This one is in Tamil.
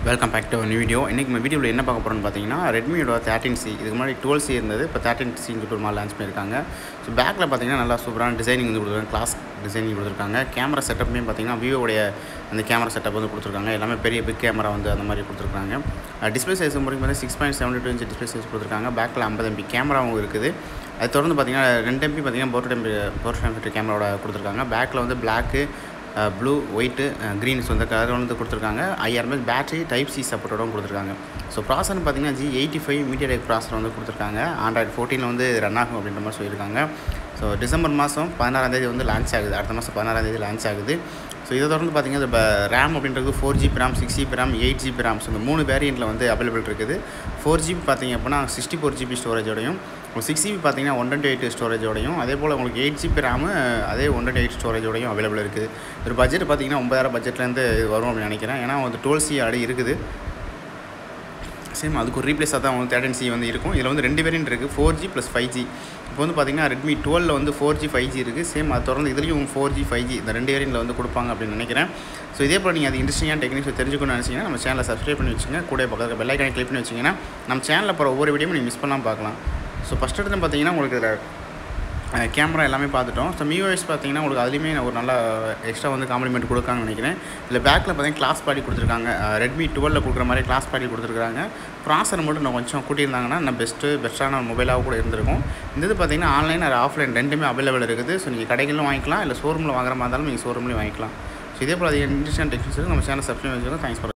welcome back to new video இன்றைக்கி நம்ம வீடியோவில் என்ன பார்க்க போகிறோம்னு பார்த்தீங்கன்னா ரெட்மியோட தேர்ட்டின் சி இதுக்கு முன்னாடி டுவெல் சி இருந்தது இப்போ தேர்ட்டின் சின்னு சொல்லிட்டு ஒரு மாதிரி லான்ச் பண்ணியிருக்காங்க ஸோ பேக்கில் பார்த்தீங்கன்னா நல்லா சூப்பரான டிசைனிங் வந்து கொடுத்துருக்காங்க கிளாஸ் டிசைனிங் கொடுத்துருக்காங்க கேமரா செட்டப்புமே பார்த்தீங்கன்னா விவோடைய அந்த கேமரா செட்டப் வந்து கொடுத்துருக்காங்க எல்லாமே பெரிய பிக் கேமரா வந்து அந்த மாதிரி கொடுத்துருக்காங்க டிஸ்பிளே சைஸ் முறைக்கு பார்த்தீங்கன்னா six point seventy two inch display size கொடுத்துருக்காங்க பேக்கில் ஐம்பது எம்பி கேமராவும் இருக்குது அது தொடர்ந்து பார்த்தீங்கன்னா ரெண்டு எம்பி பார்த்தீங்கன்னா போர்ட் எம்பி போர்ட் எம்பி கேமராவோட கொடுத்துருக்காங்க பேக்கில் வந்து பிளாக்கு ப்ளூ ஒயிட்டு க்ரீன்ஸ் வந்து கலர் வந்து கொடுத்துருக்காங்க ஐஆர்எம்எஸ் பேட்டரி டைப் சி சப்போர்ட்டோடும் கொடுத்துருக்காங்க ஸோ ப்ராசர்னு பார்த்தீங்கன்னா ஜி எயிட்டி ஃபைவ் மீடியா ப்ராசர் வந்து கொடுத்துருக்காங்க ஆண்ட்ராய்டு ஃபோர்டீனில் வந்து ரன் ஆகும் அப்படின்ற மாதிரி சொல்லியிருக்காங்க ஸோ டிசம்பர் மாதம் பதினாறாந்தேதி வந்து லான்ச் ஆகுது அடுத்த மாதம் பதினாறாந்தேதி லான்ச் ஆகுது ஸோ இதை தொடர்ந்து பார்த்தீங்கன்னா இப்போ ரேம் அப்படின்றது four GB RAM six GB RAM eight GB RAM so இந்த மூணு வேரியண்ட்டில் வந்து அவைலபிள் இருக்குது ஃபோர் ஜிபி பார்த்தீங்க அப்படின்னா சிக்ஸ்டி ஃபோர் ஜிபி ஸ்டோரேஜோடையும் சிக்ஸ் ஜிபி பார்த்தீங்கன்னா ஒன் டுவெண்ட்டி எயிட் ஸ்டோரேஜோடையும் அதே போல் உங்களுக்கு எயிட் ஜிபி ரேமு அதே ஒன் டுவெண்ட்டி எயிட் ஸ்டோரேஜோடையும் அவைலபிள் இருக்குது ஒரு பட்ஜெட் பார்த்தீங்கன்னா ஒன்பதாயிரம் பட்ஜெட்லேருந்து வரும் அப்படின்னு நினைக்கிறேன் ஏன்னா வந்து டுவெல் சி ஆடி இருக்குது சேம் அதுக்கு ஒரு ரீப்ளேஸாக தான் வந்து தேர்டன் சி வந்து இருக்கும் இதில் வந்து ரெண்டு வேரியன்ட் இருக்குது four G plus five G இப்போ வந்து பார்த்தீங்கன்னா ரெட்மி டுவெலில் வந்து ஃபோர் ஜி ஃபைவ் ஜி இருக்குது சேம் அது தொடர்ந்து இதுலேயும் ஃபோர் ஜி ஃபைவ் ஜி இந்த ரெண்டு வேரியண்ட்டில் வந்து கொடுப்பாங்க அப்படின்னு நினைக்கிறேன் ஸோ இதே போல் நீங்கள் அது இன்ட்ரெஸ்டிங்கான டெக்னிக்ஸ் தெரிஞ்சுக்கணும்னு நினச்சிங்கன்னா நம்ம சேனலை சப்ஸ்கிரைப் பண்ணி வச்சுங்க கூட பக்கத்தில் பெல்லைக்கான கிளிக் பண்ணி வச்சிங்கன்னா நம்ம சேனலில் போகிற ஒவ்வொரு வீடியோவும் நீங்கள் மிஸ் பண்ணாமல் பார்க்கலாம் ஸோ ஃபஸ்ட் எடுத்து பார்த்தீங்கன்னா உங்களுக்கு இதில் கேமரா எல்லாமே பார்த்துட்டோம் ஸோ மியூஎஸ் பார்த்தீங்கன்னா உங்களுக்கு அதுலேயுமே ஒரு நல்ல எக்ஸ்ட்ரா வந்து காம்ப்ளிமெண்ட் கொடுக்காங்கன்னு நினைக்கிறேன் இதில் பேக்கில் பார்த்தீங்கன்னா கிளாஸ் பாடி கொடுத்துருக்காங்க ரெட்மி டுவெலில் கொடுக்குற மாதிரி கிளாஸ் பாடி கொடுத்துருக்காங்க ப்ராசர் மட்டும் நான் கொஞ்சம் கூட்டியிருந்தாங்கன்னா நான் பெஸ்ட்டு பெஸ்ட்டான மொபைலாக கூட இருந்திருக்கும் இந்த இது பார்த்தீங்கன்னா ஆன்லைன் அது ஆஃப்லைன் ரெண்டுமே அவைலபிள் இருக்குது ஸோ நீங்கள் கடைகளிலும் வாங்கிக்கலாம் இல்லை ஷோரூமில் வாங்குற மாதிரி இருந்தாலும் நீங்கள் ஷோரூம்லேயும் வாங்கிக்கலாம் ஸோ இதே போல் அது இன்ட்ரெஸ்டான டெக்னிக்ஸ் நம்ம சேனல் சப்ஸ்கிரைப் வச்சுக்கோங்க தேங்க்ஸ் ஃபார்